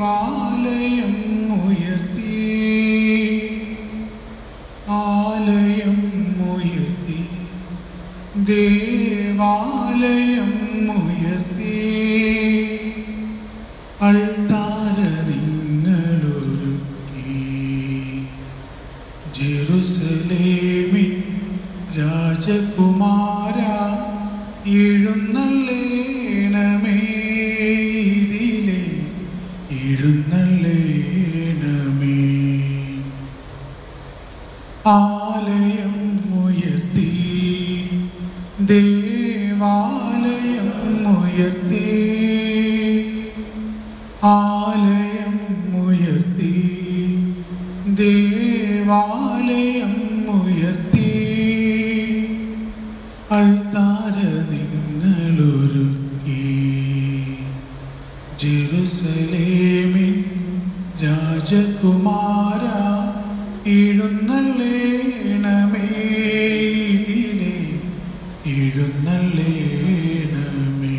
ദേവാലയം ഉയർത്തി ആലയം ഉയർത്തി ദേവാലയം ഉയർത്തി അൾത്താര നിങ്ങളൊരുക്കി ജെറുസലേമിൻ രാജകുമാര എഴുന്നള്ളേണമേ ഇതിലെ എഴുന്നള്ളേണമേ ആലയം ഉയർത്തി ദേവാലയം ഉയർത്തി ആലയം ഉയർത്തി ദേവാലയം ഉയർത്തി അൾത്താര നിങ്ങളൊരുക്കി ജെറുസലേമിൻ രാജകുമാര എഴുന്നള്ളേണമേ ഇതിലെ എഴുന്നള്ളേണമേ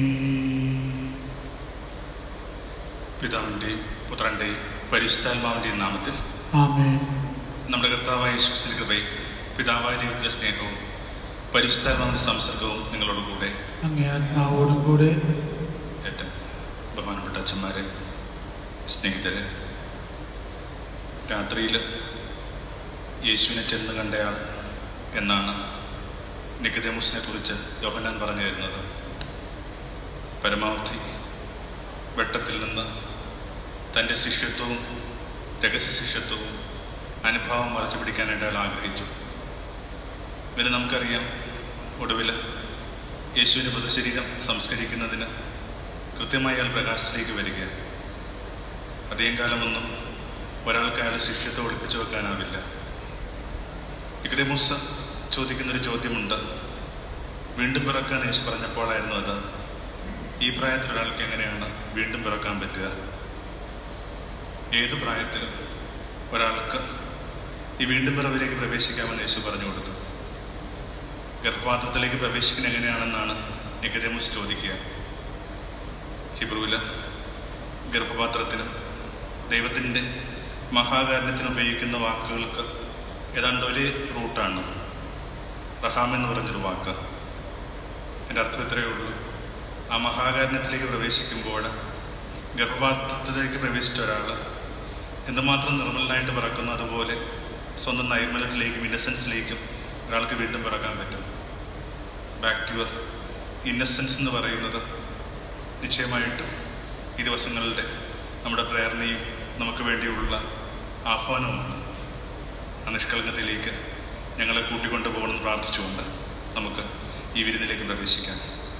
പിതാവിൻ്റെയും പുത്രൻ്റെയും പരിശുദ്ധാത്മാവിൻ്റെയും നാമത്തിൽ ആമേൻ നമ്മുടെ കർത്താവായ യേശുക്രിസ്തുവിന്റെ കൃപയും പിതാവായ ദൈവത്തിലെ സ്നേഹവും പരിശുദ്ധാത്മാവിന്റെ സംസർഗവും നിങ്ങളോട് കൂടെ അങ്ങേ ആത്മാവോടും കൂടെ ഏറ്റവും ബഹുമാനപ്പെട്ട അച്ഛന്മാരെ സ്നേഹിതരെ രാത്രിയിൽ യേശുവിനെ ചെന്ന് കണ്ടയാൾ എന്നാണ് നിക്കതേമുസിനെ കുറിച്ച് യോഹന്നാൻ പറഞ്ഞു തരുന്നത് പരമാവധി വെട്ടത്തിൽ നിന്ന് തൻ്റെ ശിഷ്യത്വവും രഹസ്യ ശിഷ്യത്വവും അനുഭവം മറച്ചു പിടിക്കാനായിട്ട് അയാൾ ആഗ്രഹിച്ചു പിന്നെ നമുക്കറിയാം ഒടുവിൽ യേശുവിൻ്റെ മൃതശരീരം സംസ്കരിക്കുന്നതിന് കൃത്യമായി അയാൾ പ്രകാശത്തിലേക്ക് വരിക അധികം കാലമൊന്നും ഒരാൾക്ക് അയാളെ ശിഷ്യത്വം ഒളിപ്പിച്ചു വെക്കാനാവില്ല ഇക്കഡെമൂസ് ചോദിക്കുന്നൊരു ചോദ്യമുണ്ട് വീണ്ടും പിറക്കാൻ യേശു പറഞ്ഞപ്പോഴായിരുന്നു അത് ഈ പ്രായത്തിൽ ഒരാൾക്ക് എങ്ങനെയാണ് വീണ്ടും പിറക്കാൻ പറ്റുക ഏത് പ്രായത്തിലും ഒരാൾക്ക് ഈ വീണ്ടും പിറവിലേക്ക് പ്രവേശിക്കാമെന്ന് യേശു പറഞ്ഞു കൊടുത്തു ഗർഭപാത്രത്തിലേക്ക് പ്രവേശിക്കുന്നത് എങ്ങനെയാണെന്നാണ് നിക്കതേമുസ് ചോദിക്കുക ഹിബ്രുവില് ഗർഭപാത്രത്തിനും ദൈവത്തിൻ്റെ മഹാകാരണത്തിന് ഉപയോഗിക്കുന്ന വാക്കുകൾക്ക് ഏതാണ്ട് ഒരേ റൂട്ടാണ് റഹാം എന്ന് പറഞ്ഞൊരു വാക്ക് എൻ്റെ അർത്ഥം ഇത്രയേ ഉള്ളൂ ആ മഹാകാരണത്തിലേക്ക് പ്രവേശിക്കുമ്പോൾ ഗർഭപാത്രത്തിലേക്ക് പ്രവേശിച്ച ഒരാൾ എന്തുമാത്രം നിർമ്മലനായിട്ട് പിറക്കുന്നു അതുപോലെ സ്വന്തം നൈർമല്യത്തിലേക്കും ഇന്നസെൻസിലേക്കും ഒരാൾക്ക് വീണ്ടും പിറക്കാൻ പറ്റും ബാക്ക് ടു യുവർ ഇന്നസെൻസ് എന്ന് പറയുന്നത് നിശ്ചയമായിട്ടും ഈ ദിവസങ്ങളുടെ നമ്മുടെ പ്രേരണയും നമുക്ക് വേണ്ടിയുള്ള ആഹ്വാനവുമാണ് ആ നിഷ്കളങ്കതയിലേക്ക് ഞങ്ങളെ കൂട്ടിക്കൊണ്ടു പോകണമെന്ന് പ്രാർത്ഥിച്ചുകൊണ്ട് നമുക്ക് ഈ വിരുന്നിലേക്ക് പ്രവേശിക്കാം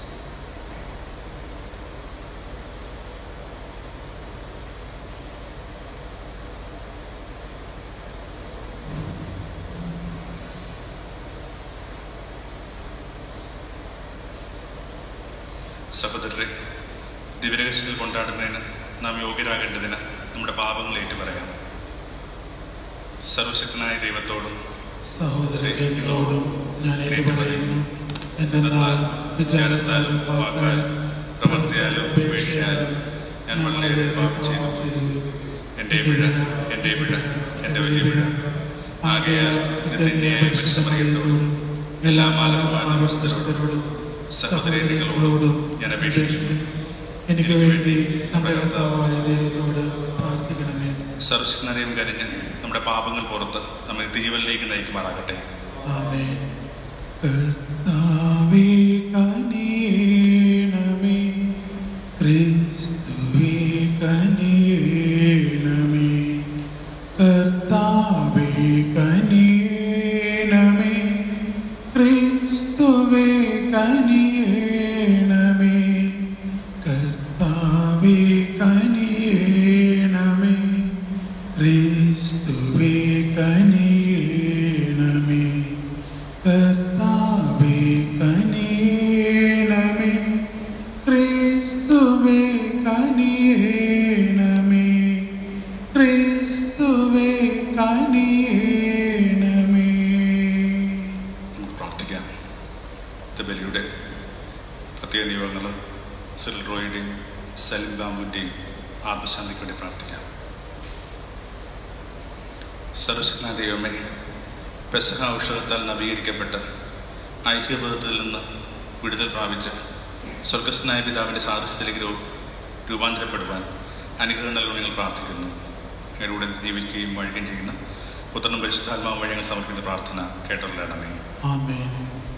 സഹോദരരെ ദിവരഹസ്യങ്ങൾ കൊണ്ടാടുന്നതിന് നാം യോഗ്യരാകേണ്ടതിന് നമ്മുടെ പാപങ്ങൾ ഏറ്റു പറയാം സർവശക്തനായ ദൈവത്തോടും സഹോദരരെ നിങ്ങളോടും ഞാൻ ഏറ്റു പറയുന്നു എന്തെന്നാൽ വിചാരത്താലും വാക്കാലും പ്രവൃത്തിയാലും ഉപേക്ഷയാലും ഞാൻ വളരെ പാപം ചെയ്തു എൻ്റെ പിഴ എൻ്റെ പിഴ എൻ്റെ വലിയ പിഴ ആകയാൽ നിത്യന്യായ പരിശ്രമത്തോടും എല്ലാ മാലാമാരോടും സഹോദരി നിങ്ങളോടും ഞാൻ അപേക്ഷിക്കുന്നു എനിക്ക് വേണ്ടി നമ്മുടെ കർത്താവായ ദൈവത്തോട് പ്രാർത്ഥിക്കണമേ സർവശക്തനെയും കരഞ്ഞ് നമ്മുടെ പാപങ്ങൾ പുറത്ത് നമ്മെ തീവലിലേക്ക് നയിക്കുമാറാകട്ടെ ആമേൻ കർത്താവേ കനിയണമേ ക്രിസ്തുവേ കനിയണമേ കർത്താവേ കനിയണമേ ക്രിസ്തുവേ കനിയണമേ കർത്താവേ കനിയണമേ ക്രിസ്തുവേ കനിയണമേ കർത്താവേ കനിയണമേ ക്രിസ്തുവേ കനിയണമേ ക്രിസ്തുവേ കനിയണമേ നമുക്ക് പ്രാർത്ഥിക്കാം ബലിയുടെ പ്രത്യേക നിയമങ്ങൾ സിൽ റോയുടെയും സലിം ബാമ്പുൻ്റെയും ആത്മശാന്തിക്ക് വേണ്ടി പ്രാർത്ഥിക്കാം സർവശക്തനായ ദൈവമേ പെസഹ ഔഷധത്താൽ നവീകരിക്കപ്പെട്ട് ഐക്യബോധത്തിൽ നിന്ന് വിടുതൽ പ്രാപിച്ച സ്വർഗസ്നായ പിതാവിൻ്റെ സാദൃശ്യത്തിലേക്ക് രൂ- രൂപാന്തരപ്പെടുവാൻ അനുഗ്രഹം നൽകുവാൻ ഞങ്ങൾ പ്രാർത്ഥിക്കുന്നു ഞങ്ങളുടെ ജീവിക്കുകയും വഴിക്കുകയും ചെയ്യുന്ന പുത്രനും പരിശുദ്ധാത്മാവും വഴി ഞങ്ങൾ സമർപ്പിക്കുന്ന പ്രാർത്ഥന കേട്ടുള്ളണമേ ആമേൻ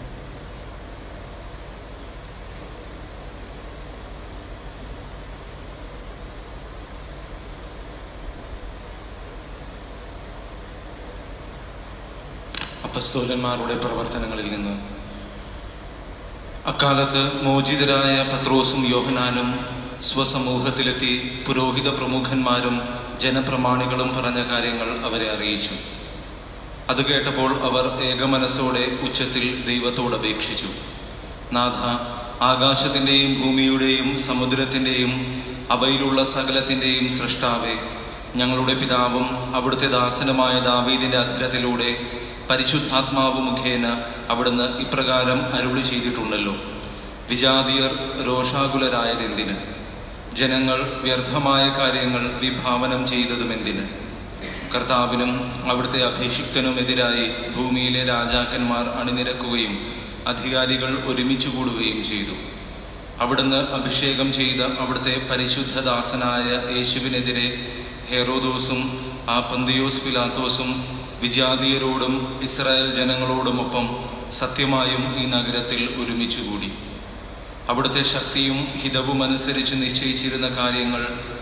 അപ്പസ്തോലന്മാരുടെ പ്രവർത്തനങ്ങളിൽ നിന്ന് അക്കാലത്ത് മോചിതരായ പത്രോസും യോഹനാനും സ്വസമൂഹത്തിലെത്തി പുരോഹിത പ്രമുഖന്മാരും ജനപ്രമാണികളും പറഞ്ഞ കാര്യങ്ങൾ അവരെ അറിയിച്ചു അത് കേട്ടപ്പോൾ അവർ ഏകമനസ്സോടെ ഉച്ചത്തിൽ ദൈവത്തോട് അപേക്ഷിച്ചു നാഥ ആകാശത്തിൻ്റെയും ഭൂമിയുടെയും സമുദ്രത്തിൻ്റെയും അവയിലുള്ള സകലത്തിൻ്റെയും സൃഷ്ടാവേ ഞങ്ങളുടെ പിതാവും അവിടുത്തെ ദാസനുമായ ദാവീദിന്റെ അധരത്തിലൂടെ പരിശുദ്ധാത്മാവ് മുഖേന അവിടുന്ന് ഇപ്രകാരം അരുളി ചെയ്തിട്ടുണ്ടല്ലോ വിജാതിയർ രോഷാകുലരായതെന്തിന് ജനങ്ങൾ വ്യർത്ഥമായ കാര്യങ്ങൾ വിഭാവനം ചെയ്തതുമെന്തിന് കർത്താവിനും അവിടുത്തെ അഭിഷിക്തനും എതിരായി ഭൂമിയിലെ രാജാക്കന്മാർ അണിനിരക്കുകയും അധികാരികൾ ഒരുമിച്ച് കൂടുകയും ചെയ്തു അവിടുന്ന് അഭിഷേകം ചെയ്ത അവിടുത്തെ പരിശുദ്ധദാസനായ യേശുവിനെതിരെ ഹെറോദോസും ആ പന്തിയോസ് പിലാത്തോസും വിജാതീയരോടും ഇസ്രായേൽ ജനങ്ങളോടുമൊപ്പം സത്യമായും ഈ നഗരത്തിൽ ഒരുമിച്ചുകൂടി അവിടുത്തെ ശക്തിയും ഹിതവും അനുസരിച്ച് നിശ്ചയിച്ചിരുന്ന കാര്യങ്ങൾ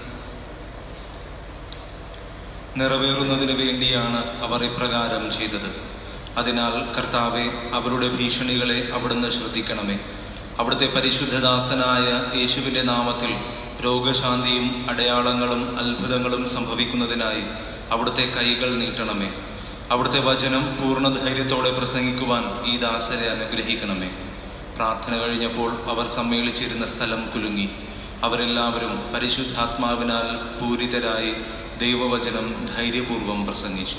നിറവേറുന്നതിന് വേണ്ടിയാണ് അവർ ഇപ്രകാരം ചെയ്തത് അതിനാൽ കർത്താവെ അവരുടെ ഭീഷണികളെ അവിടുന്ന് ശ്രദ്ധിക്കണമേ അവിടുത്തെ പരിശുദ്ധദാസനായ യേശുവിൻ്റെ നാമത്തിൽ രോഗശാന്തിയും അടയാളങ്ങളും അത്ഭുതങ്ങളും സംഭവിക്കുന്നതിനായി അവിടുത്തെ കൈകൾ നീട്ടണമേ അവിടുത്തെ വചനം പൂർണ്ണ ധൈര്യത്തോടെ പ്രസംഗിക്കുവാൻ ഈ ദാസരെ അനുഗ്രഹിക്കണമേ പ്രാർത്ഥന കഴിഞ്ഞപ്പോൾ അവർ സമ്മേളിച്ചിരുന്ന സ്ഥലം കുലുങ്ങി അവരെല്ലാവരും പരിശുദ്ധാത്മാവിനാൽ പൂരിതരായി ദൈവവചനം ധൈര്യപൂർവം പ്രസംഗിച്ചു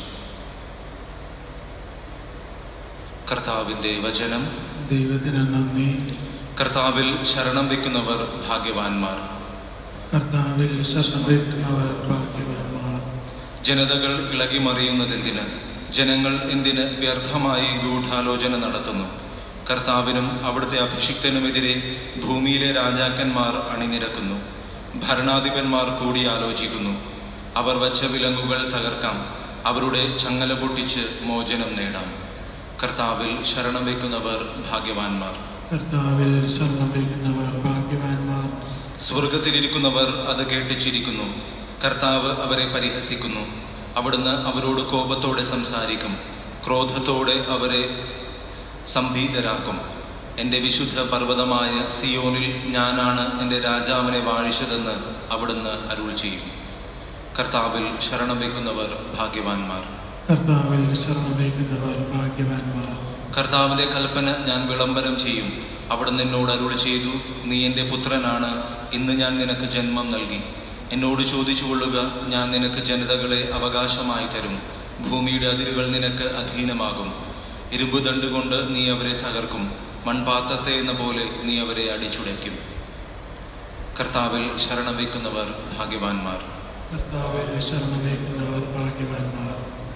കർത്താവിന്റെ വചനം ദൈവത്തിന് നന്ദി കർത്താവിൽ ശരണം വെക്കുന്നവർ ഭാഗ്യവാന്മാർ കർത്താവിൽ ശരണം വയ്ക്കുന്നവർ ഭാഗ്യവാന്മാർ ജനതകൾ ഇളകിമറിയുന്നതെന്തിന് ജനങ്ങൾ എന്തിന് വ്യർത്ഥമായി ഗൂഢാലോചന നടത്തുന്നു കർത്താവിനും അവിടുത്തെ അഭിഷിക്തനുമെതിരെ ഭൂമിയിലെ രാജാക്കന്മാർ അണിനിരക്കുന്നു ഭരണാധിപന്മാർ കൂടി ആലോചിക്കുന്നു അവർ വച്ച വിലങ്ങുകൾ തകർക്കാം അവരുടെ ചങ്ങല പൊട്ടിച്ച് മോചനം നേടാം കർത്താവിൽ ശരണം വയ്ക്കുന്നവർ ഭാഗ്യവാന്മാർ കർത്താവിൽ ശരണം വയ്ക്കുന്നവർ ഭാഗ്യവാന്മാർ സ്വർഗത്തിലിരിക്കുന്നവർ അത് കേട്ടിച്ചിരിക്കുന്നു കർത്താവ് അവരെ പരിഹസിക്കുന്നു അവിടുന്ന് അവരോട് കോപത്തോടെ സംസാരിക്കും ക്രോധത്തോടെ അവരെ സംഭീതരാക്കും എൻ്റെ വിശുദ്ധ പർവ്വതമായ സിയോനിൽ ഞാനാണ് എൻ്റെ രാജാവിനെ വാഴിച്ചതെന്ന് അവിടുന്ന് അരുൾ ചെയ്യും കർത്താവിൽ ശരണം വയ്ക്കുന്നവർ ഭാഗ്യവാന്മാർ കർത്താവിൽ ശരണം വയ്ക്കുന്നവർ ഭാഗ്യവാന്മാർ കർത്താവിന്റെ കൽപ്പന ഞാൻ വിളംബരം ചെയ്യും അവിടുന്ന് എന്നോട് അരുൾ ചെയ്തു നീ എൻ്റെ പുത്രനാണ് ഇന്ന് ഞാൻ നിനക്ക് ജന്മം നൽകി എന്നോട് ചോദിച്ചു കൊള്ളുക ഞാൻ നിനക്ക് ജനതകളെ അവകാശമായി തരും ഭൂമിയുടെ അതിരുകൾ നിനക്ക് അധീനമാകും ഇരുമ്പ് ദണ്ടുകൊണ്ട് നീ അവരെ തകർക്കും മൺപാത്രത്തെ എന്ന പോലെ നീ അവരെ അടിച്ചുടയ്ക്കും കർത്താവിൽ ശരണം വയ്ക്കുന്നവർ ഭാഗ്യവാന്മാർ കർത്താവിൽ ശരണം വയ്ക്കുന്നവർ ഭാഗ്യവാന്മാർ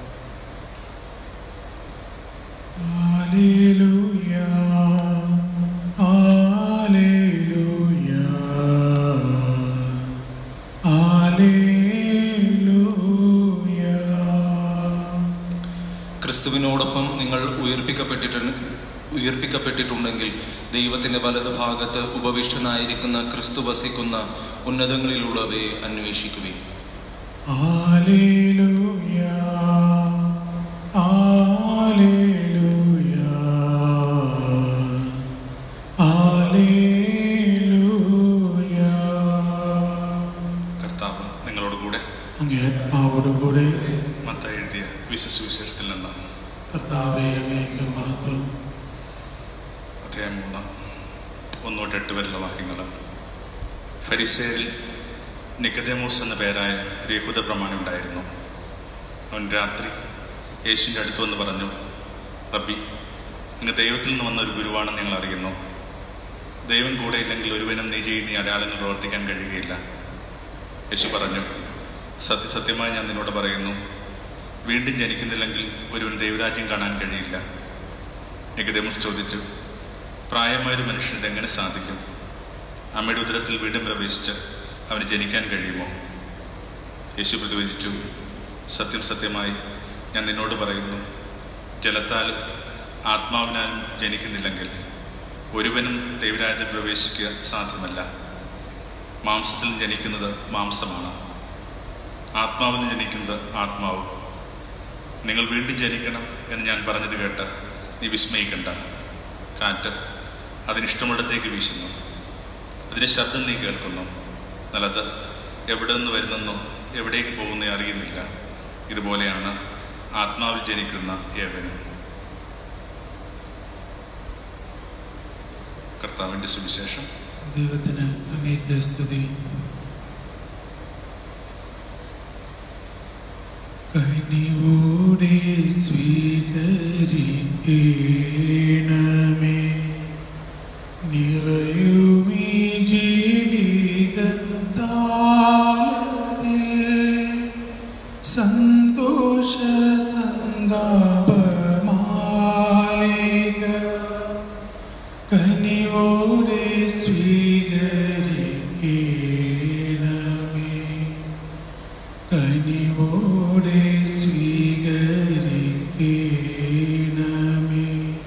ഹല്ലേലൂയ ഹല്ലേലൂയ ഹല്ലേലൂയ ക്രിസ്തുവിനോടൊപ്പം നിങ്ങൾ ഉയർപ്പിക്കപ്പെട്ടിട്ട് ഉയർപ്പിക്കപ്പെട്ടിട്ടുണ്ടെങ്കിൽ ദൈവത്തിന്റെ വലത് ഭാഗത്ത് ഉപവിഷ്ടനായിരിക്കുന്ന ക്രിസ്തു വസിക്കുന്ന ഉന്നതങ്ങളിലുള്ളവയെ അന്വേഷിക്കുവിൻ ഹല്ലേലൂയ ഹല്ലേലൂയ ഹല്ലേലൂയ കർത്താവ് നിങ്ങളോട് കൂടെ അങ്ങേ ആത്മാവോടുകൂടെ മത്ത എഴുതിയ വിശ്വസുവിശേഷത്തിൽ നിന്ന് കർത്താവെ അങ്ങേക്ക് മാത്രം അധ്യായം മൂന്ന് ഒന്ന് തൊട്ട് എട്ട് വരെയുള്ള വാക്യങ്ങൾ ഫരിസേരിൽ നിക്കദേമോസ് എന്ന പേരായ ഒരു യഹൂദ പ്രമാണി ഉണ്ടായിരുന്നു അവൻ രാത്രി യേശുവിൻ്റെ അടുത്ത് വന്ന് പറഞ്ഞു റബ്ബി അങ്ങ് ദൈവത്തിൽ നിന്ന് വന്ന ഒരു ഗുരുവാണെന്ന് ഞങ്ങൾ അറിയുന്നു ദൈവം കൂടെ ഇല്ലെങ്കിൽ ഒരുവനും നീ ചെയ്യുന്ന ഈ അടയാളങ്ങൾ പ്രവർത്തിക്കാൻ കഴിയുകയില്ല യേശു പറഞ്ഞു സത്യസത്യമായി ഞാൻ നിന്നോട് പറയുന്നു വീണ്ടും ജനിക്കുന്നില്ലെങ്കിൽ ഒരുവൻ ദൈവരാജ്യം കാണാൻ കഴിയില്ല നികദേമസ് ചോദിച്ചു പ്രായമായൊരു മനുഷ്യന് ഇതെങ്ങനെ സാധിക്കും അമ്മയുടെ ഉദരത്തിൽ വീണ്ടും പ്രവേശിച്ച് അവന് ജനിക്കാൻ കഴിയുമോ യേശു പ്രതിവചിച്ചു സത്യം സത്യമായി ഞാൻ നിന്നോട് പറയുന്നു ജലത്താലും ആത്മാവിനാലും ജനിക്കുന്നില്ലെങ്കിൽ ഒരുവനും ദൈവരാജ്യത്തിൽ പ്രവേശിക്കുക സാധ്യമല്ല മാംസത്തിൽ ജനിക്കുന്നത് മാംസമാണ് ആത്മാവിൽ ജനിക്കുന്നത് ആത്മാവും നിങ്ങൾ വീണ്ടും ജനിക്കണം എന്ന് ഞാൻ പറഞ്ഞത് കേട്ട് നീ വിസ്മയിക്കണ്ട കാറ്റ് അതിനിഷ്ടമുള്ളടത്തേക്ക് വീശുന്നു അതിൻ്റെ ശബ്ദം നീ കേൾക്കുന്നു എന്നാൽ അത് എവിടെ നിന്ന് വരുന്നെന്നോ എവിടേക്ക് പോകുന്നേ അറിയുന്നില്ല ഇതുപോലെയാണ് ആത്മാവിൽ ജനിക്കുന്ന ഏവനും കർത്താവിൻ്റെ സുവിശേഷം ദൈവത്തിന് അങ്ങേക്ക് സ്തുതി കനിവോടെ സ്വീകരിക്കണമേ നിറയുമീ ജീവിതത്താലത്തിൽ സന്തോഷ സന്താപമാലിക കനിവോടെ സ്വീകരിക്കണമേ കനിവോടെ സ്വീകരിക്കണമേ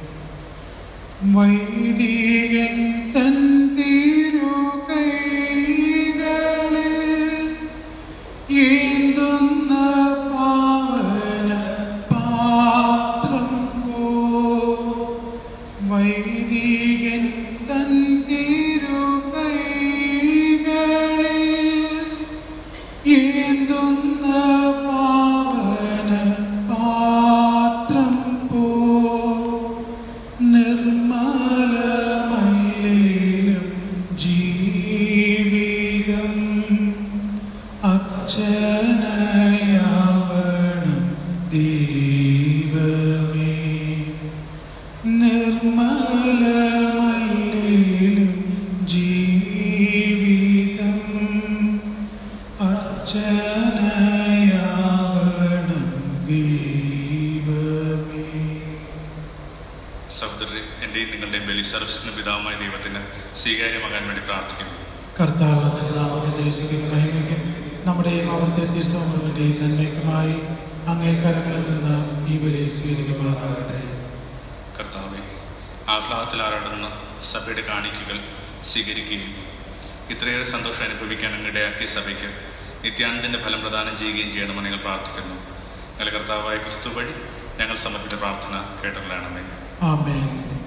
വൈദികൻ തൻ തിരുകൈകളിൽ ഏന്തുന്ന പാവന പാത്രം പോ വൈദികൻ തൻ തിരുകൈകളിൽ ഏന്തുന്ന പാവന പാത്രം പോ നിർമ്മലമല്ലേലും ജീവിതം അർച്ചനയാവണം ദൈവമേ നിർമ്മലമല്ലേലും ജീവിതം അർച്ചനയാവണം ദൈവമേ സഹോദരരെ എൻ്റെയും നിങ്ങളുടെയും ബലി സർവീസിന് പിതാവുമായ ദൈവത്തിന് സ്വീകാര്യമാകാൻ വേണ്ടി പ്രാർത്ഥിക്കുന്നു കർത്താവ് നാമത്തിന്റെ ശുദ്ധിക്ക് മഹിമയ്ക്കും നമ്മുടെയും അവിടുത്തെ തിരുസമൂഹത്തിന്റെയും നന്മയ്ക്കുമായി അങ്ങേ കരങ്ങളിൽ നിന്ന് ഈ ബലി സ്വീകരിക്കുമാറാകട്ടെ കർത്താവെ ആഹ്ലാദത്തിൽ ആരാടുന്ന സഭയുടെ കാണിക്കകൾ സ്വീകരിക്കുകയും ഇത്രയേറെ സന്തോഷം അനുഭവിക്കാൻ അങ്ങിടയാക്കിയ സഭയ്ക്ക് നിത്യാനന്ദന്റെ ഫലം പ്രദാനം ചെയ്യുകയും ചെയ്യണമെന്ന് ഞങ്ങൾ പ്രാർത്ഥിക്കുന്നു ഞങ്ങളുടെ കർത്താവായ ക്രിസ്തു വഴി ഞങ്ങൾ സമർപ്പിച്ച പ്രാർത്ഥന കേട്ടറിയണമേ ആമേൻ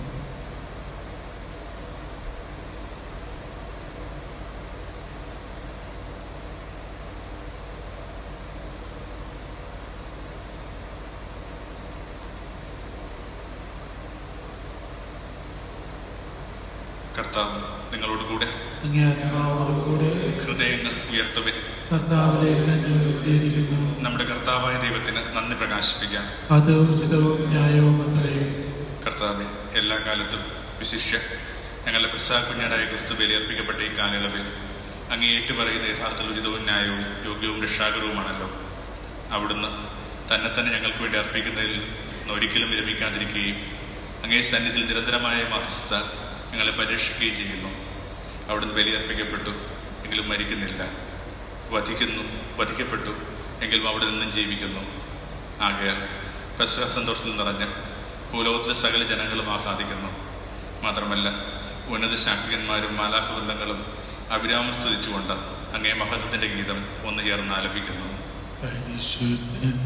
കർത്താവ് നിങ്ങളോട് കൂടെ അങ്ങേ ആത്മാവോടും കൂടെ ഹൃദയങ്ങൾ ഉയർത്തുവിൻ കർത്താവിലേക്ക് ഞങ്ങൾ ഉയർത്തിയിരിക്കുന്നു നമ്മുടെ കർത്താവായ ദൈവത്തിന് നന്ദി പ്രകാശിപ്പിക്കാം അത് ഉചിതവും ന്യായവും അത്രയും കർത്താവെ എല്ലാ കാലത്തും വിശിഷ്യ ഞങ്ങളുടെ പ്രസാ കുഞ്ഞാടായ ക്രിസ്തു ബലിയർപ്പിക്കപ്പെട്ട ഈ കാലയളവിൽ അങ്ങേ ഏറ്റുപറയുന്ന യഥാർത്ഥ ഉചിതവും ന്യായവും യോഗ്യവും രക്ഷാകരവുമാണല്ലോ അവിടുന്ന് തന്നെ തന്നെ ഞങ്ങൾക്ക് വേണ്ടി അർപ്പിക്കുന്നതിൽ നിന്ന് ഒരിക്കലും വിരമിക്കാതിരിക്കുകയും അങ്ങേ സന്നിധിയിൽ നിരന്തരമായ മധ്യസ്ഥ ഞങ്ങളെ പരീക്ഷിക്കുകയും ചെയ്യുന്നു അവിടുന്ന് ബലിയർപ്പിക്കപ്പെട്ടു എങ്കിലും മരിക്കുന്നില്ല വധിക്കുന്നു വധിക്കപ്പെട്ടു എങ്കിലും അവിടെ നിന്നും ജീവിക്കുന്നു ആകയാൽ പെസഹ സന്തോഷത്തിൽ നിറഞ്ഞ് ഭൂലോകത്തിലെ സകല ജനങ്ങളും ആഹ്ലാദിക്കുന്നു മാത്രമല്ല ഉന്നത ശാക്തികന്മാരും മാലാഹവൃന്ദങ്ങളും അവിരാമം സ്തുതിച്ചുകൊണ്ട് അങ്ങേ മഹത്വത്തിന്റെ ഗീതം ഒന്ന് ചേർന്ന് ആലപിക്കുന്നു പരിശുദ്ധൻ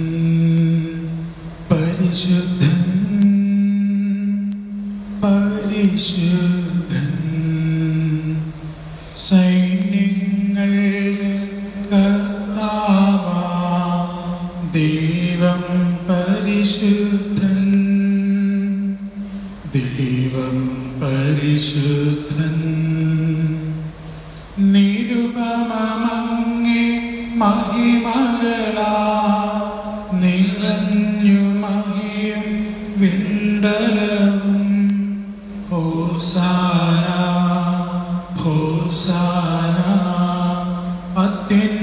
പരിശുദ്ധൻ പരിശുദ്ധൻ സൈന്യങ്ങളുടെ കർത്താവാ ദൈവം പരിശുദ്ധൻ ദൈവം പരിശുദ്ധൻ നിരുപമങ്ങേ മഹിമകളാ നിറഞ്ഞു മഹിയും വിണ്ടലവും ഹോസാന ഹോസാന അത്യുന്നതങ്ങളിൽ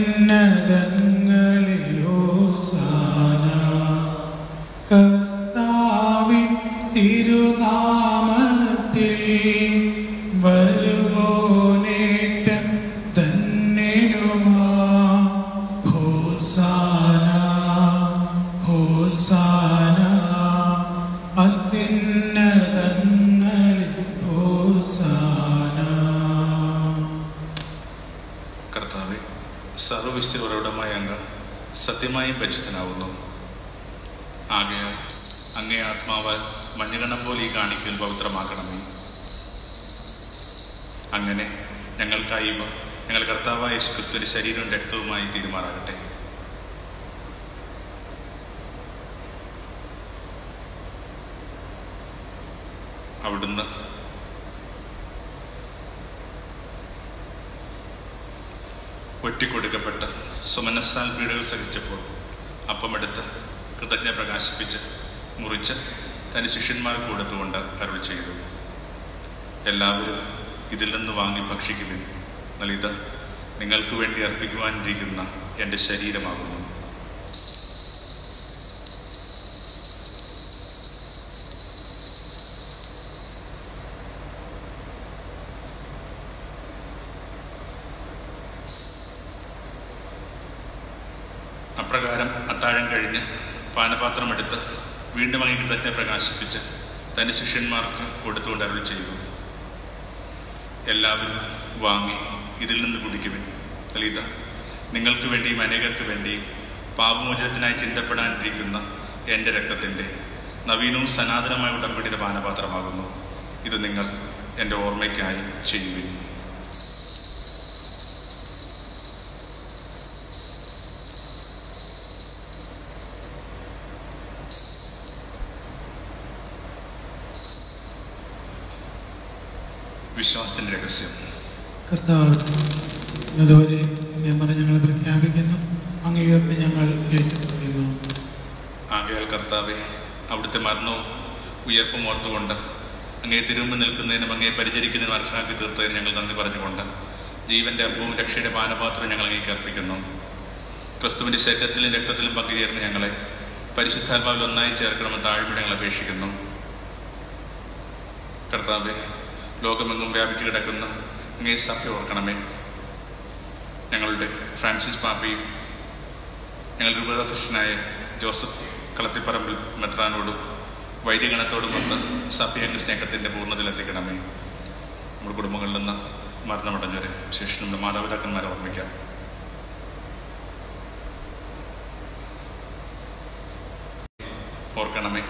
സർവീസിൽ ഉറവിടമായ അങ്ങ് സത്യമായും പരിശുദ്ധനാവുന്നു ആകയാൽ അങ്ങേ ആത്മാവ് മഞ്ഞുകണം പോലെ ഈ കാണിക്കൽ പവിത്രമാക്കണമേ അങ്ങനെ ഞങ്ങൾക്കായി ഇവ ഞങ്ങൾ കർത്താവായ യേശു ക്രിസ്തുവിന്റെ ശരീരവും രക്തവുമായി തീരുമാറാകട്ടെ അവിടുന്ന് ഒറ്റിക്കൊടുക്കപ്പെട്ട് സുമനസ്സാൽ പീഡകൾ സഹിച്ചപ്പോൾ അപ്പമെടുത്ത് കൃതജ്ഞ പ്രകാശിപ്പിച്ച് മുറിച്ച് തന്റെ ശിഷ്യന്മാർക്ക് കൊടുത്തുകൊണ്ട് അരുൾ ചെയ്തു എല്ലാവരും ഇതിൽ നിന്ന് വാങ്ങി ഭക്ഷിക്കുവിൻ ലളിത നിങ്ങൾക്ക് വേണ്ടി അർപ്പിക്കുവാനിരിക്കുന്ന എൻ്റെ ശരീരമാകുന്നു അപ്രകാരം അത്താഴം കഴിഞ്ഞ് പാനപാത്രമെടുത്ത് വീണ്ടും അങ്ങ് കൃതജ്ഞ പ്രകാശിപ്പിച്ച് തന്റെ ശിഷ്യന്മാർക്ക് കൊടുത്തുകൊണ്ട് അരുൾ ചെയ്തു എല്ലാവരും വാങ്ങി ഇതിൽ നിന്ന് കുടിക്കുവിൻ ലളിത നിങ്ങൾക്ക് വേണ്ടിയും അനേകർക്ക് വേണ്ടിയും പാപമോചനത്തിനായി ചിന്തപ്പെടാനിരിക്കുന്ന എൻ്റെ രക്തത്തിൻ്റെ നവീനവും സനാതനമായ ഉടമ്പടിയുടെ പാനപാത്രമാകുന്നു ഇത് നിങ്ങൾ എൻ്റെ ഓർമ്മയ്ക്കായി ചെയ്യുവിൻ വിശ്വാസത്തിൻ്റെ രഹസ്യം കർത്താവ് ഇതുവരെ നിയമനം ഞങ്ങൾ പ്രഖ്യാപിക്കുന്നു അങ്ങേയർപ്പ് ഞങ്ങൾ ഏറ്റുപറയുന്നു ആകയാൽ കർത്താവെ അവിടുത്തെ മരണവും ഉയർപ്പും ഓർത്തുകൊണ്ട് അങ്ങേ തിരുമ്പ് നിൽക്കുന്നതിനും അങ്ങേ പരിചരിക്കുന്നതിനും അർഹനാക്കി തീർത്തതിന് ഞങ്ങൾ നന്ദി പറഞ്ഞുകൊണ്ട് ജീവന്റെ അപ്പവും രക്ഷയുടെ പാനപാത്രവും ഞങ്ങൾ അങ്ങേക്ക് അർപ്പിക്കുന്നു ക്രിസ്തുവിന്റെ ശരീരത്തിലും രക്തത്തിലും പങ്കുചേർന്ന് ഞങ്ങളെ പരിശുദ്ധാത്മാവിൽ ഒന്നായി ചേർക്കണമെന്ന് താഴ്മ ഞങ്ങൾ അപേക്ഷിക്കുന്നു കർത്താവെ ലോകമെങ്ങും വ്യാപിച്ചു കിടക്കുന്ന അങ്ങേ സഭ ഓർക്കണമേ ഞങ്ങളുടെ ഫ്രാൻസിസ് പാപ്പയും ഞങ്ങൾ രൂപതാധ്യക്ഷനായ ജോസഫ് കളത്തിപ്പറമ്പിൽ മെത്രാനോടും വൈദ്യഗണത്തോടും വന്ന് സഭയംഗ സ്നേഹത്തിന്റെ പൂർണ്ണതയിലെത്തിക്കണമേ നമ്മുടെ കുടുംബങ്ങളിൽ നിന്ന് മരണമടഞ്ഞവരെ ശേഷം നമ്മുടെ മാതാപിതാക്കന്മാരെ ഓർമ്മിക്കാം ഓർക്കണമേ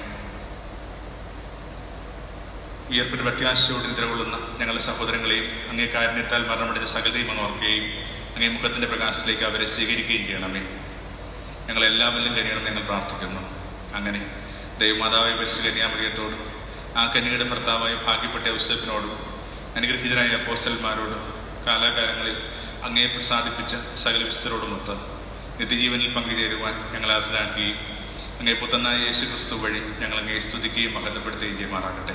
ഉയർപ്പിന്റെ പ്രത്യാശയോട് നിലകൊള്ളുന്ന ഞങ്ങളുടെ സഹോദരങ്ങളെയും അങ്ങേ കാരുണ്യത്താൽ മരണമടഞ്ഞ സകലരെയും അങ്ങ് ഓർക്കുകയും അങ്ങേ മുഖത്തിന്റെ പ്രകാശത്തിലേക്ക് അവരെ സ്വീകരിക്കുകയും ചെയ്യണമേ ഞങ്ങൾ എല്ലാവരിലും കഴിയണം ഞങ്ങൾ പ്രാർത്ഥിക്കുന്നു അങ്ങനെ ദൈവമാതാവായ പരിശീലനിയാമറിയത്തോടും ആ കന്യകയുടെ ഭർത്താവായ ഭാഗ്യപ്പെട്ട ഔസഫിനോടും അനുഗ്രഹീതരായ അപ്പോസ്റ്റന്മാരോടും കാലാകാലങ്ങളിൽ അങ്ങയെ പ്രസാദിപ്പിച്ച സകല വിസ്തരോടുമൊത്ത് നിത്യജീവനിൽ പങ്കുചേരുവാൻ ഞങ്ങളെ അർഹനാക്കുകയും അങ്ങേ പുത്തനായ യേശു ക്രിസ്തു വഴി ഞങ്ങൾ അങ്ങയെ സ്തുതിക്കുകയും മഹത്വപ്പെടുത്തുകയും ചെയ്യുമാറാകട്ടെ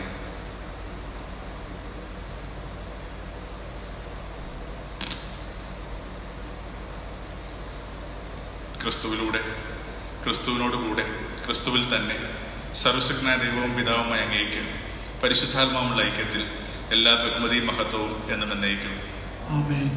ക്രിസ്തുവിലൂടെ ക്രിസ്തുവിനോടുകൂടെ ക്രിസ്തുവിൽ തന്നെ സർവശക്തനായ ദൈവവും പിതാവുമായ അങ്ങേക്ക് പരിശുദ്ധാത്മാവുള്ള ഐക്യത്തിൽ എല്ലാ ബഹുമതിയും മഹത്വവും എന്നും എന്നേക്കും ആമേൻ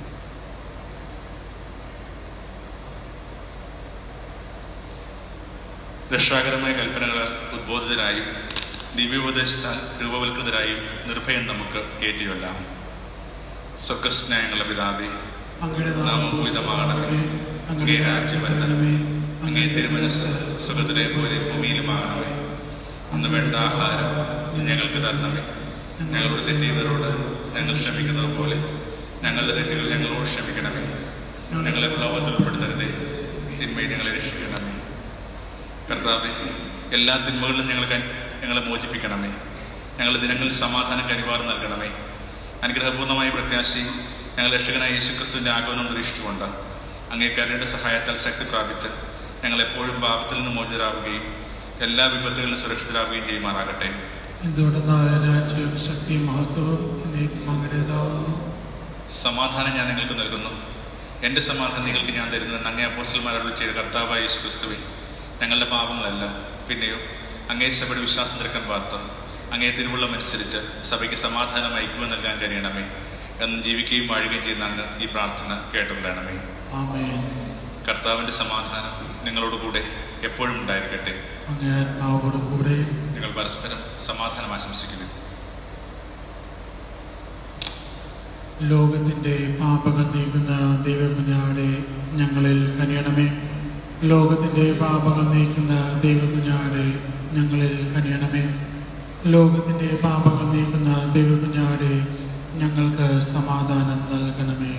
രക്ഷാകരമായ കൽപ്പനകൾ ഉദ്ബോധിതരായും ദിവ്യോപദേശത്താൽ രൂപവൽകൃതരായും നിർഭയം നമുക്ക് ഏറ്റുചൊല്ലാം സ്വർഗസ്നേഹങ്ങളുടെ പിതാവേ അങ്ങയുടെ നാമം നാമം പൂജിതമാകണമേ അങ്ങേ രാജ്യം വരണമേ അങ്ങേ തിരുമനസ് സ്വർഗത്തിലെ പോലെ ഭൂമിയിലുമാകണമേ അന്ന് വേണ്ട ആഹാരം ഞങ്ങൾക്ക് തരണമേ ഞങ്ങളുടെ തെറ്റീതരോട് ഞങ്ങൾ ക്ഷമിക്കുന്നത് പോലെ ഞങ്ങളുടെ തെറ്റുകൾ ഞങ്ങളോട് ക്ഷമിക്കണമേ ഞങ്ങളെ പ്രലോഭത്തിൽ ഉൾപ്പെടുത്തരുതേ തിന്മയിൽ ഞങ്ങളെ രക്ഷിക്കണമേ കർത്താവെ എല്ലാ തിന്മകളിലും ഞങ്ങൾക്ക് ഞങ്ങളെ മോചിപ്പിക്കണമേ ഞങ്ങളുടെ ദിനങ്ങളിൽ സമാധാനം കരിവാറ് നൽകണമേ അനുഗ്രഹപൂർണ്ണമായ പ്രത്യാശയും ഞങ്ങൾ രക്ഷകനായ യേശുക്രിസ്തുവിന്റെ ആഗമനം പ്രതീക്ഷിച്ചുകൊണ്ട് അങ്ങേക്കാരുടെ സഹായത്താൽ ശക്തി പ്രാപിച്ച് ഞങ്ങൾ എപ്പോഴും പാപത്തിൽ നിന്ന് മോചിതരാവുകയും എല്ലാ വിപത്തുകളിലും സുരക്ഷിതരാവുകയും ചെയ്യുമാറാകട്ടെ എന്തുകൊണ്ടെന്നാൽ രാജ്യവും ശക്തിയും മഹത്വവും എന്നേക്കും അങ്ങയുടേതാവുന്നു സമാധാനം ഞാൻ നിങ്ങൾക്ക് നൽകുന്നു എൻ്റെ സമാധാനം നിങ്ങൾക്ക് ഞാൻ തരുന്നത് അങ്ങേ അപ്പോസ്റ്റൽമാരോട് ചെയ്ത കർത്താവായ യേശു ക്രിസ്തുവെ ഞങ്ങളുടെ പാപങ്ങളല്ല പിന്നെയോ അങ്ങേ സഭയുടെ വിശ്വാസം തിരക്കാൻ പാർത്ത് അങ്ങേ തിരുവുള്ളം അനുസരിച്ച് സഭയ്ക്ക് സമാധാനം ഐക്യം നൽകാൻ കഴിയണമേ എന്നും ജീവിക്കുകയും വാഴുകയും ചെയ്യുന്ന അങ്ങ് ഈ പ്രാർത്ഥന കേട്ടുകൊള്ളണമേ ആമേൻ കർത്താവിൻ്റെ സമാധാനം നിങ്ങളോട് കൂടെ എപ്പോഴും ഉണ്ടായിരിക്കട്ടെ അങ്ങേ ആത്മാവോടും കൂടെ നിങ്ങൾ പരസ്പരം സമാധാനം ആശംസിക്കുന്നു ലോകത്തിൻ്റെ പാപങ്ങൾ നീക്കുന്ന ദൈവകുഞ്ഞാടെ ഞങ്ങളിൽ കനിയണമേ ലോകത്തിൻ്റെ പാപങ്ങൾ നീക്കുന്ന ദൈവകുഞ്ഞാടെ ഞങ്ങളിൽ കനിയണമേ ലോകത്തിൻ്റെ പാപങ്ങൾ നീക്കുന്ന ദൈവകുഞ്ഞാടെ ഞങ്ങൾക്ക് സമാധാനം നൽകണമേ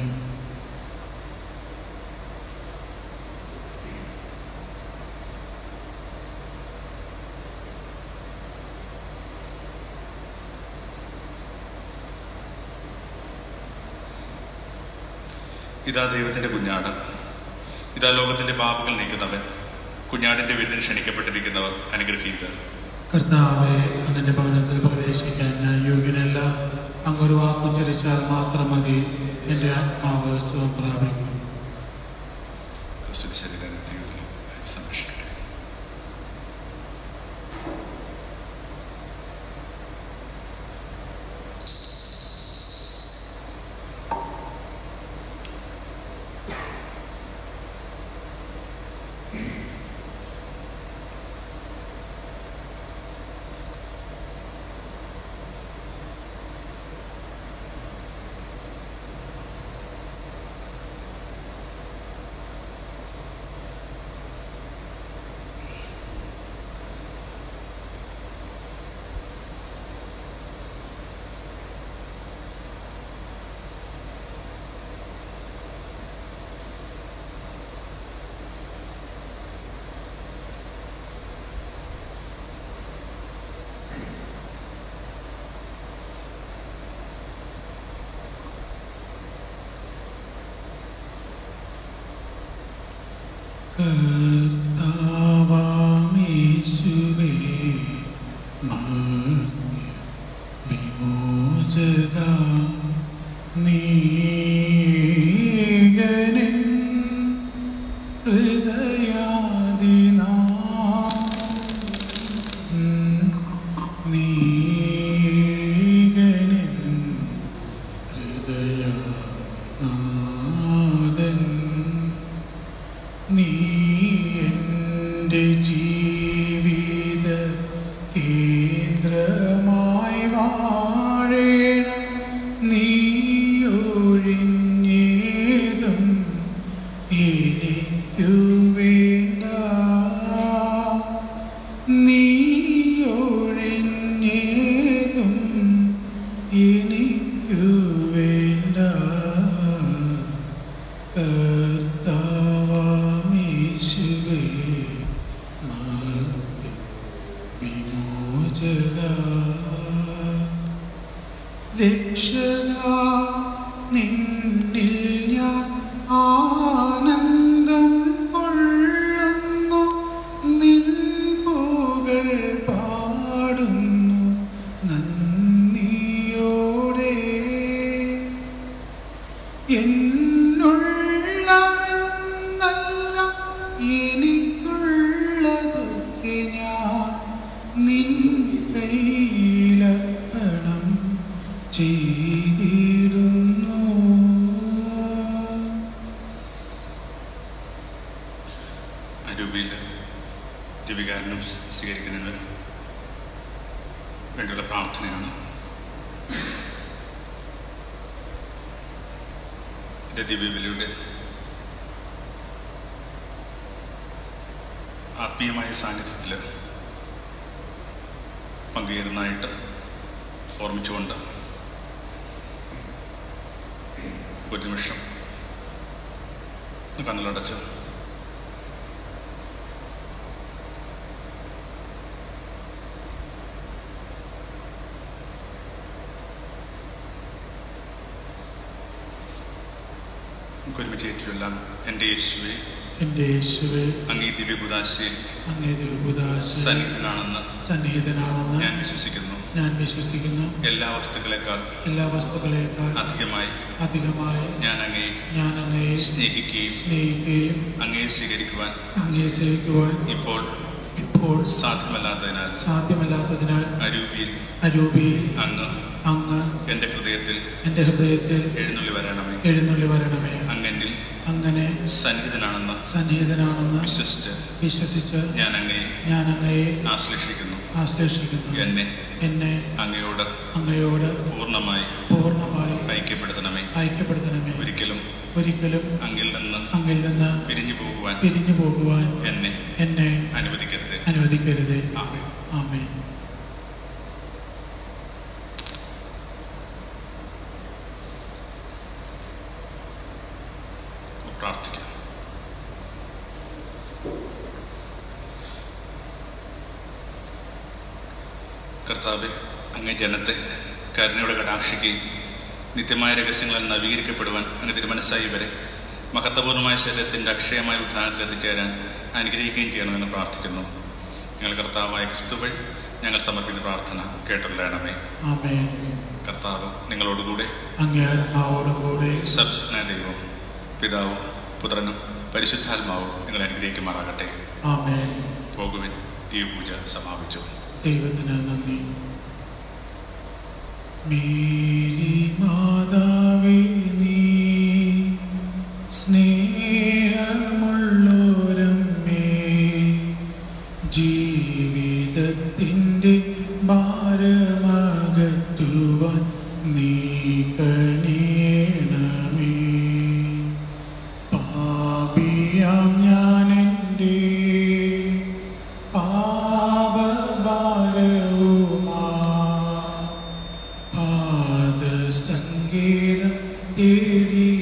ഇതാ ദൈവത്തിന്റെ കുഞ്ഞാട് ഇതാ ലോകത്തിന്റെ പാപങ്ങൾ നീക്കുന്നവൻ കുഞ്ഞാടിന്റെ വിരുന്നിന് ക്ഷണിക്കപ്പെട്ടിരിക്കുന്നവർ അനുഗ്രഹീതർ കർത്താവെ അങ്ങന്റെ ഭവനത്തിൽ പ്രവേശിക്കാൻ ഞാൻ യോഗ്യനല്ല അങ്ങൊരു വാക്കുച്ചരിച്ചാൽ മാത്രം മതി എൻ്റെ ആത്മാവ് സുഖം പ്രാപിക്കും ക്രിസ്തുവിന്റെ ശരീരത്തിൽ സംരക്ഷിക്കട്ടെ കർത്താവാമീശുവേ മാന്യ വിമോചക നീകനൻ ഹൃദയാദിനാ നീകനൻ ഹൃദയനാഥൻ നീ എൻ്റെ ജീവിത കേന്ദ്രമായി വാഴേണം നീയൊഴിഞ്ഞേതും എനിക്കു വേണ്ട നീയൊഴിഞ്ഞേതും എനിക്കു വേണ്ട കർത്താവാമീശുവേ മാർഗ്ഗ വിമോചക രക്ഷക നിന്നിൽ ഞാൻ ആനന്ദം കൊള്ളുന്നു നിൻ പുകൾ പാടുന്നു നന്ദിയോടെ എന്നുള്ളതെന്നല്ല എനിക്കുള്ളതൊക്കെ ഞാൻ നിൻ കയ്യിലർപ്പണം ചെയ്തിടുന്നു അരൂപിയിൽ ദിവികാരനും സ്വീകരിക്കുന്നതിന് വേണ്ടിയുള്ള പ്രാർത്ഥനയാണ് ഇത് ദിവ്യബലിയുടെ ആത്മീയമായ സാന്നിധ്യത്തിൽ പങ്കുചേരുന്നതായിട്ട് ഓർമ്മിച്ചുകൊണ്ട് ഒരു നിമിഷം കണ്ണുലടച്ച് നമുക്ക് ഒരുമിച്ച് ഏറ്റുചൊല്ലാം എൻ്റെ യേശുവെ എൻ്റെ യേശുവെ അങ്ങേ ദിവ്യബുദാശയിൽ അങ്ങേ ദിവ്യദാശ സന്നിഹിതനാണെന്ന് സന്നിഹിതനാണെന്ന് ഞാൻ വിശ്വസിക്കുന്നു ഞാൻ വിശ്വസിക്കുന്നു എല്ലാ വസ്തുക്കളെക്കാൾ എല്ലാ വസ്തുക്കളെക്കാൾ അധികമായി അധികമായി ഞാൻ അങ്ങേ ഞാൻ അങ്ങയെ സ്നേഹിക്കുകയും സ്നേഹിക്കുകയും അങ്ങേ സ്വീകരിക്കുവാൻ അങ്ങയെ സേവിക്കുവാൻ ഇപ്പോൾ ഇപ്പോൾ സാധ്യമല്ലാത്തതിനാൽ സാധ്യമല്ലാത്തതിനാൽ അരൂപിയിൽ അരൂപിയിൽ അങ്ങ് അങ്ങ് എൻ്റെ ഹൃദയത്തിൽ എൻ്റെ ഹൃദയത്തിൽ എഴുന്നള്ളി വരണമേ എഴുന്നള്ളി വരണമേ അങ്ങെന്നിൽ അങ്ങനെ സന്നിഹിതനാണെന്ന് സന്നിഹിതനാണെന്ന് വിശ്വസിച്ച് വിശ്വസിച്ച് ഞാൻ അങ്ങയെ ഞാൻ അങ്ങയെ ആശ്ലേഷിക്കുന്നു ആശ്ലേഷിക്കുന്നു എന്നെ എന്നെ അങ്ങയോട് അങ്ങയോട് പൂർണ്ണമായി പൂർണ്ണമായി ഐക്യപ്പെടുത്തണമേ ഐക്യപ്പെടുത്തണമേ ഒരിക്കലും ഒരിക്കലും അങ്ങിൽ നിന്ന് അങ്ങിൽ നിന്ന് പിരിഞ്ഞു പോകുവാൻ പിരിഞ്ഞു പോകുവാൻ എന്നെ എന്നെ അനുവദിക്കരുത് അനുവദിക്കരുത് ആമേൻ. ആമേൻ പ്രാർത്ഥിക്കാം കർത്താവെ അങ്ങേ ജനത്തെ കരുണയോടെ കടാക്ഷിക്കുകയും നിത്യമായ രഹസ്യങ്ങളിൽ നവീകരിക്കപ്പെടുവാൻ അങ്ങ് തിരുമനസ്സായി ഇവരെ മഹത്വപൂർണ്ണമായ ശരീരത്തിൻ്റെ അക്ഷയമായ ഉത്ഥാനത്തിൽ എത്തിച്ചേരാൻ അനുഗ്രഹിക്കുകയും ചെയ്യണമെന്ന് പ്രാർത്ഥിക്കുന്നു ഞങ്ങൾ കർത്താവായ ക്രിസ്തു വഴി ഞങ്ങൾ സമർപ്പിക്കുന്ന പ്രാർത്ഥന കേട്ടുള്ളണമേ ആമേൻ കർത്താവ് നിങ്ങളോടുകൂടെ അങ്ങേ ആത്മാവോടും കൂടെ സബ്സ്ന ദൈവം പിതാവും പുത്രനും പരിശുദ്ധാത്മാവും നിങ്ങളെ അനുഗ്രഹിക്കുമാറാകട്ടെ ആമേൻ പോകുവിൻ ദീപൂജ സമാപിച്ചു ദൈവത്തിന് നന്ദി മേരി മാതാവേ നീ സ്നേഹമുള്ളോരമ്മേ ജീവിതത്തിൻ്റെ ഭാരമകറ്റുവാൻ നീ കണിയണമേ പാപിയാം ഞാനെൻ്റെ പാപഭാരവുമാ പാദസംഗീതം തേടി